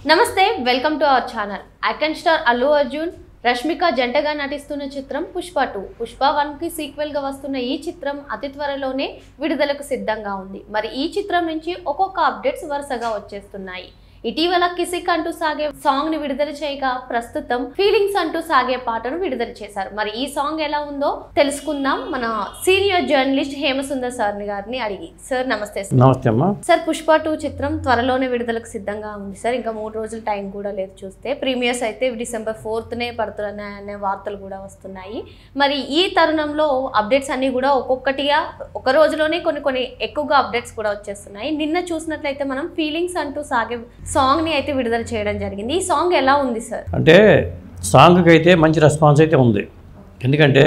నమస్తే welcome to our channel icon star Allu Arjun Rashmika జంటగా నటిస్తున్న చిత్రం పుష్ప టూ పుష్ప వన్ కి సీక్వెల్ గా వస్తున్న ఈ చిత్రం అతి త్వరలోనే విడుదలకు సిద్ధంగా ఉంది మరి ఈ చిత్రం నుంచి ఒక్కొక్క అప్డేట్స్ వరుసగా వచ్చేస్తున్నాయి ఇటీవల కిసిక్ అంటూ సాగే సాంగ్ ని విడుదల చేయగా ప్రస్తుతం ఫీలింగ్స్ అంటూ సాగే పాటను విడుదల చేశారు మరి ఈ సాంగ్ ఎలా ఉందో తెలుసుకుందాం మన సీనియర్ జర్నలిస్ట్ హేమసుందర్ సార్ గారిని అడిగి సార్ నమస్తే సార్ నమస్తే అమ్మా సార్ పుష్ప టూ చిత్రం త్వరలోనే విడుదలకు సిద్ధంగా ఉంది సార్ ఇంకా మూడు రోజుల టైం కూడా లేదు చూస్తే ప్రీమియర్స్ అయితే డిసెంబర్ ఫోర్త్నే పడుతున్నాయి అనే వార్తలు కూడా వస్తున్నాయి మరి ఈ తరుణంలో అప్డేట్స్ అన్నీ కూడా ఒక్కొక్కటిగా ఒక రోజులోనే కొన్ని కొన్ని ఎక్కువగా అప్డేట్స్ కూడా వచ్చేస్తున్నాయి నిన్న చూసినట్లయితే మనం ఫీలింగ్స్ అంటూ సాగే సాంగ్ని అయితే విడుదల చేయడం జరిగింది ఈ సాంగ్ ఎలా ఉంది సార్ అంటే సాంగ్కి అయితే మంచి రెస్పాన్స్ అయితే ఉంది ఎందుకంటే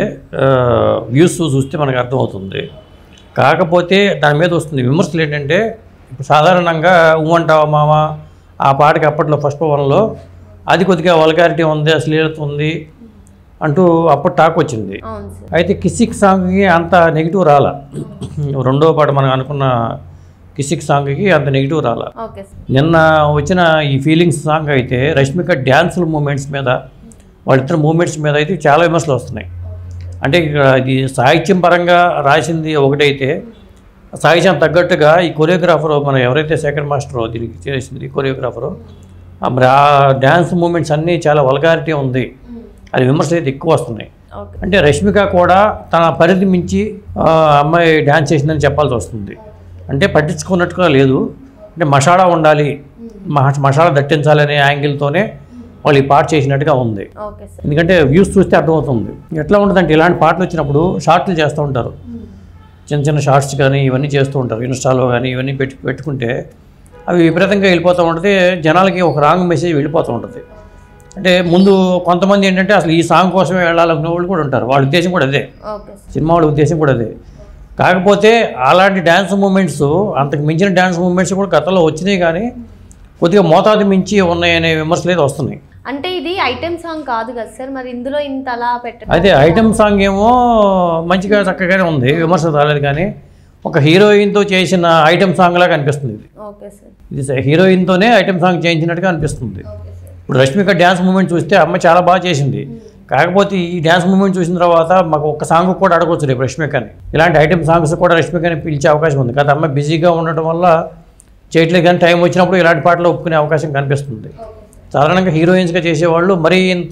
వ్యూస్ చూస్తే మనకు అర్థమవుతుంది కాకపోతే దాని మీద వస్తుంది విమర్శలు ఏంటంటే ఇప్పుడు సాధారణంగా ఊ అంటావా మామ ఆ పాటకి అప్పట్లో ఫస్ట్ వన్లో అది కొద్దిగా వల్గారిటీ ఉంది అశ్లీలత ఉంది అంటూ అప్పుడు టాక్ వచ్చింది అవును సార్ అయితే కిసిక్ సాంగ్కి అంత నెగిటివ్ రాలా రెండో పాట మనం అనుకున్న కిసిక్ సాంగ్కి అంత నెగిటివ్ రాలా ఓకే సార్ నిన్న వచ్చిన ఈ ఫీలింగ్స్ సాంగ్ అయితే రష్మిక డ్యాన్సుల మూమెంట్స్ మీద వాళ్ళిద్దరు మూమెంట్స్ మీద అయితే చాలా విమర్శలు వస్తున్నాయి అంటే ఇక్కడ ఇది సాహిత్యం పరంగా రాసింది ఒకటైతే సాహిత్యం తగ్గట్టుగా ఈ కొరియోగ్రాఫర్ మన ఎవరైతే సెకండ్ మాస్టర్ దీనికి చేసింది కొరియోగ్రాఫరు మరి ఆ డ్యాన్స్ మూమెంట్స్ అన్నీ చాలా వల్గారిటీ ఉంది అది విమర్శలు అయితే ఎక్కువ వస్తున్నాయి ఓకే అంటే రష్మిక కూడా తన పరిధి మించి ఆ, అమ్మాయి డ్యాన్స్ చేసిందని చెప్పాల్సి వస్తుంది అంటే పట్టించుకున్నట్టుగా లేదు అంటే మసాలా ఉండాలి మహా- మసాలా దట్టించాలనే యాంగిల్తోనే వాళ్ళు ఈ పాట చేసినట్టుగా ఉంది ఓకే సార్ ఎందుకంటే వ్యూస్ చూస్తే అర్థమవుతుంది ఎట్లా ఉంటుందంటే ఇలాంటి పాటలు వచ్చినప్పుడు షార్ట్లు చేస్తూ ఉంటారు చిన్న చిన్న షార్ట్స్ కానీ ఇవన్నీ చేస్తూ ఉంటారు ఇన్స్టాలో కానీ ఇవన్నీ పెట్టి పెట్టుకుంటే అవి విపరీతంగా వెళ్ళిపోతూ ఉంటుంది జనాలకి ఒక రాంగ్ మెసేజ్ వెళ్ళిపోతూ ఉంటుంది అంటే ముందు కొంతమంది ఏంటంటే అసలు ఈ సాంగ్ కోసమే వెళ్ళాలనుకునే వాళ్ళు కూడా ఉంటారు వాళ్ళ ఉద్దేశం కూడా అదే ఓకే సార్ సినిమా వాళ్ళ ఉద్దేశం కూడా అదే కాకపోతే అలాంటి డ్యాన్స్ మూమెంట్స్ అంతకు మించిన డ్యాన్స్ మూమెంట్స్ కూడా గతంలో వచ్చినాయి కానీ కొద్దిగా మోతాదు మించి ఉన్నాయనే విమర్శలు అయితే వస్తున్నాయి అంటే ఇది ఐటెం సాంగ్ కాదు కదా సార్ మరి ఇందులో ఇంత అలా పెట్టడం అయితే ఐటమ్ సాంగ్ ఏమో మంచిగా చక్కగానే ఉంది విమర్శ రాలేదు కానీ ఒక హీరోయిన్తో చేసిన ఐటమ్ సాంగ్ లాగా అనిపిస్తుంది ఇది ఓకే సార్ ఇది స- హీరోయిన్తోనే ఐటమ్ సాంగ్ చేయించినట్టుగా అనిపిస్తుంది ఓకే సార్ ఇప్పుడు రష్మిక డ్యాన్స్ మూమెంట్ చూస్తే అమ్మ చాలా బాగా చేసింది కాకపోతే ఈ డ్యాన్స్ మూమెంట్ చూసిన తర్వాత మాకు ఒక్క సాంగ్ కూడా అడగవచ్చు రేపు రష్మికని ఇలాంటి ఐటమ్ సాంగ్స్ కూడా రష్మికని పిలిచే అవకాశం ఉంది కదా అమ్మ బిజీగా ఉండటం వల్ల చేయట్లేదు కానీ టైం వచ్చినప్పుడు ఇలాంటి పాటలు ఒప్పుకునే అవకాశం కనిపిస్తుంది సాధారణంగా హీరోయిన్స్గా చేసేవాళ్ళు మరీ ఇంత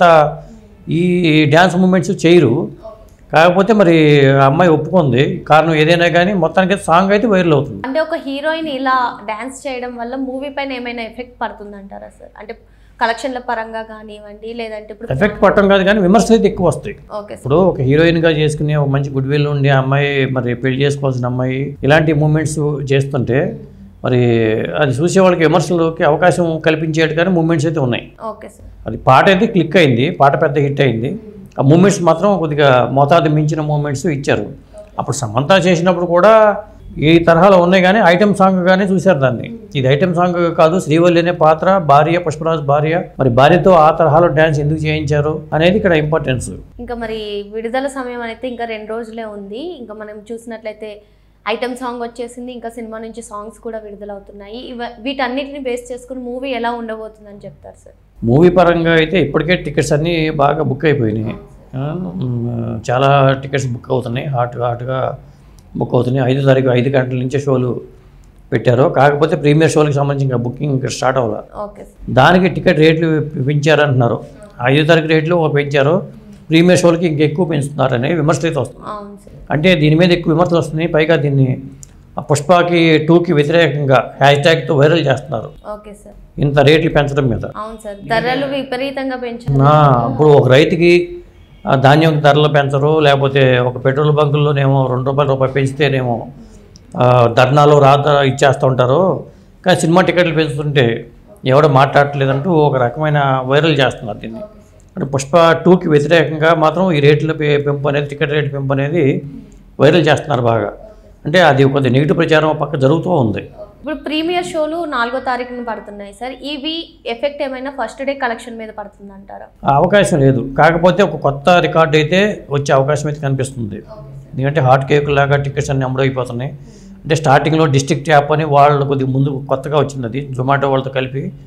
ఈ డ్యాన్స్ మూమెంట్స్ చేయరు కాకపోతే మరి ఆ అమ్మాయి ఒప్పుకుంది కారణం ఏదైనా కానీ మొత్తానికి సాంగ్ అయితే వైరల్ అవుతుంది అంటే ఒక హీరోయిన్ ఇలా డాన్స్ చేయడం వల్ల మూవీ పైన ఏమైనా ఎఫెక్ట్ పడుతుందంటారా సార్ అంటే కలెక్షన్ల పరంగా కానివ్వండి లేదంటే ఇప్పుడు ఎఫెక్ట్ పట్టడం కాదు కానీ విమర్శలు అయితే ఎక్కువ వస్తాయి ఓకే సార్ ఇప్పుడు ఒక హీరోయిన్గా చేసుకునే ఒక మంచి గుడ్ విల్ ఉండి ఆ అమ్మాయి మరి పెళ్లి చేసుకోవాల్సిన అమ్మాయి ఇలాంటి మూమెంట్స్ చేస్తుంటే మరి అది చూసే వాళ్ళకి విమర్శలకి అవకాశం కల్పించేట్టుగానే మూమెంట్స్ అయితే ఉన్నాయి ఓకే సార్ అది పాట అయితే క్లిక్ అయింది పాట పెద్ద హిట్ అయింది ఆ మూమెంట్స్ మాత్రం కొద్దిగా మోతాదు మించిన మూమెంట్స్ ఇచ్చారు అప్పుడు సమంత చేసినప్పుడు కూడా ఈ తరహాలో ఉన్నాయి కానీ ఐటమ్ సాంగ్ గానే చూశారు దాన్ని ఇది ఐటమ్ సాంగ్ కాదు శ్రీవల్లి అనే పాత్ర భార్య పుష్పరాజ్ భార్య మరి భార్యతో ఆ తరహాలో డ్యాన్స్ ఎందుకు చేయించారు అనేది ఇక్కడ ఇంపార్టెన్స్ ఇంకా మరి విడుదల సమయం అయితే ఇంకా రెండు రోజులే ఉంది ఇంకా మనం చూసినట్లయితే ఐటమ్ సాంగ్ వచ్చేసింది ఇంకా సినిమా నుంచి సాంగ్స్ కూడా విడుదల అవుతున్నాయి ఇవ వీటన్నిటిని బేస్ చేసుకుని మూవీ ఎలా ఉండబోతుందని చెప్తారు సార్ మూవీ పరంగా అయితే ఇప్పటికే టికెట్స్ అన్నీ బాగా బుక్ అయిపోయినాయి ఆ, మ్, చాలా టికెట్స్ బుక్ అవుతున్నాయి హాట్ హాట్గా బుక్ అవుతున్నాయి ఐదు తారీఖు ఐదు గంటల నుంచే షోలు పెట్టారు కాకపోతే ప్రీమియర్ షోలకు సంబంధించి ఇంకా బుకింగ్ ఇంకా స్టార్ట్ అవ్వాలి ఓకే సార్ దానికి టికెట్ రేట్లు పెంచారంటున్నారు ఐదో తారీఖు రేట్లు ఒక పెంచారు ప్రీమియర్ షోలకి ఇంకా ఎక్కువ పెంచుతున్నారని విమర్శలు అయితే వస్తుంది అవును సార్ అంటే దీని మీద ఎక్కువ విమర్శలు వస్తున్నాయి పైగా దీన్ని ఆ పుష్పకి టూకి వ్యతిరేకంగా హ్యాష్ ట్యాగ్తో వైరల్ చేస్తున్నారు ఓకే సార్ ఇంత రేట్లు పెంచడం మీద అవును సార్ ధరలు విపరీతంగా పెంచారు ఆ, ఇప్పుడు ఒక రైతుకి ఆ, ధాన్యం ధరలు పెంచరు లేకపోతే ఒక పెట్రోల్ బంకుల్లోనేమో రెండు రూపాయలు రూపాయలు పెంచితేనేమో ఆ, ధర్నాలు రాత ఇచ్చేస్తూ ఉంటారు కానీ సినిమా టికెట్లు పెంచుతుంటే ఎవడో మాట్లాడట్లేదంటూ ఒక రకమైన వైరల్ చేస్తున్నారు దీన్ని అంటే పుష్ప టూకి వ్యతిరేకంగా మాత్రం ఈ రేట్ల పె- పెంపు అనేది టికెట్ రేట్ పెంపు అనేది వైరల్ చేస్తున్నారు బాగా అంటే అది కొద్ది నెగిటివ్ ప్రచారం ఒక పక్క జరుగుతూ ఉంది ఇప్పుడు ప్రీమియర్ షోలు నాలుగో తారీఖున పడుతున్నాయి సార్ ఇవి ఎఫెక్ట్ ఏమైనా ఫస్ట్ డే కలెక్షన్ మీద పడుతుందంటారా ఆ అవకాశం లేదు కాకపోతే ఒక కొత్త రికార్డ్ అయితే వచ్చే అవకాశం అయితే కనిపిస్తుంది ఎందుకంటే హాట్ కేక్ లాగా టికెట్స్ అన్ని అమ్ముడైపోతున్నాయి అంటే స్టార్టింగ్లో డిస్ట్రిక్ట్ యాప్ అని వాళ్ళు కొద్దిగా ముందు కొత్తగా వచ్చింది అది జొమాటో వాళ్ళతో కలిపి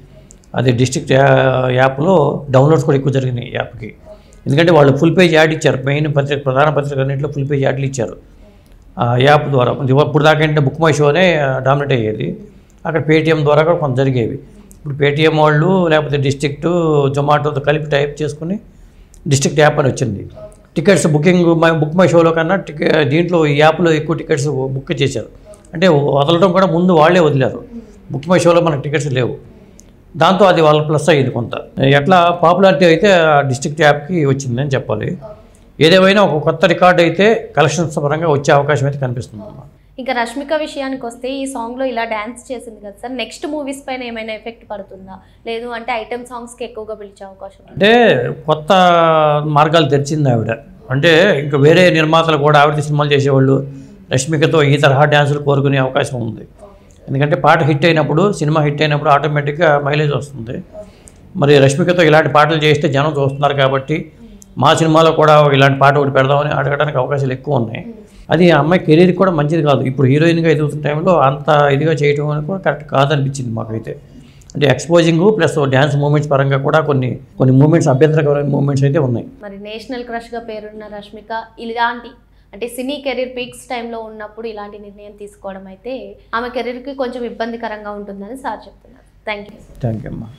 అది డిస్ట్రిక్ట్ యా- యాప్లో డౌన్లోడ్స్ కూడా ఎక్కువ జరిగినాయి ఈ యాప్కి ఎందుకంటే వాళ్ళు ఫుల్ పేజ్ యాడ్ ఇచ్చారు మెయిన్ పత్రిక ప్రధాన పత్రిక అన్నింటిలో ఫుల్ పేజ్ యాడ్లు ఇచ్చారు ఆ యాప్ ద్వారా ఇప్పుడు దాకా ఏంటంటే బుక్ మై షోనే డామినేట్ అయ్యేది అక్కడ పేటిఎం ద్వారా కూడా కొంత జరిగేవి ఇప్పుడు పేటిఎం వాళ్ళు లేకపోతే డిస్ట్రిక్ట్ జొమాటోతో కలిపి టైప్ చేసుకుని డిస్ట్రిక్ట్ యాప్ అని వచ్చింది tickets booking my book my షోలో కన్నా టికె దీంట్లో ఈ యాప్లో ఎక్కువ టికెట్స్ బుక్ చేశారు అంటే వదలడం కూడా ముందు వాళ్ళే వదిలారు బుక్ మై షోలో మనకు టికెట్స్ లేవు దాంతో అది వాళ్ళ ప్లస్ అయ్యింది కొంత ఎట్లా పాపులారిటీ అయితే డిస్ట్రిక్ట్ యాప్కి వచ్చిందని చెప్పాలి ఏదేమైనా ఒక కొత్త రికార్డ్ అయితే కలెక్షన్స్ పరంగా వచ్చే అవకాశం అయితే కనిపిస్తుంది ఇంకా రష్మిక విషయానికి వస్తే ఈ సాంగ్లో ఇలా డ్యాన్స్ చేసింది కదా సార్ నెక్స్ట్ మూవీస్ పైన ఏమైనా ఎఫెక్ట్ పడుతుందా లేదు అంటే ఐటమ్ సాంగ్స్కి ఎక్కువగా పిలిచే అవకాశం ఉందా? అంటే కొత్త మార్గాలు తెరిచింది ఆవిడ అంటే ఇంకా వేరే నిర్మాతలు కూడా ఆవిడ సినిమాలు చేసేవాళ్ళు రష్మికతో ఈ తరహా డ్యాన్సులు కోరుకునే అవకాశం ఉంది ఎందుకంటే పాట హిట్ అయినప్పుడు సినిమా హిట్ అయినప్పుడు ఆటోమేటిక్గా మైలేజ్ వస్తుంది మరి రష్మికతో ఇలాంటి పాటలు చేస్తే జనం చూస్తున్నారు కాబట్టి మా సినిమాలో కూడా ఇలాంటి పాట ఒకటి పెడదామని అడగడానికి అవకాశాలు ఎక్కువ ఉన్నాయి అది ఆ అమ్మాయి కెరీర్ కూడా మంచిది కాదు ఇప్పుడు హీరోయిన్గా ఎదుగుతున్న టైంలో అంత ఇదిగా చేయడం అనేది కూడా కరెక్ట్ కాదనిపించింది మాకైతే అంటే ఎక్స్పోజింగ్ ప్లస్ డ్యాన్స్ మూమెంట్స్ పరంగా కూడా కొన్ని కొన్ని మూమెంట్స్ అభ్యంతరకరమైన మూమెంట్స్ అయితే ఉన్నాయి మరి నేషనల్ క్రష్గా పేరున్న రష్మిక ఇలాంటి అంటే సినీ కెరీర్ పీక్స్ టైంలో ఉన్నప్పుడు ఇలాంటి నిర్ణయం తీసుకోవడం అయితే ఆమె కెరీర్కి కొంచెం ఇబ్బందికరంగా ఉంటుందని సార్ చెప్తున్నారు థ్యాంక్ యూ థ్యాంక్ యూ అమ్మా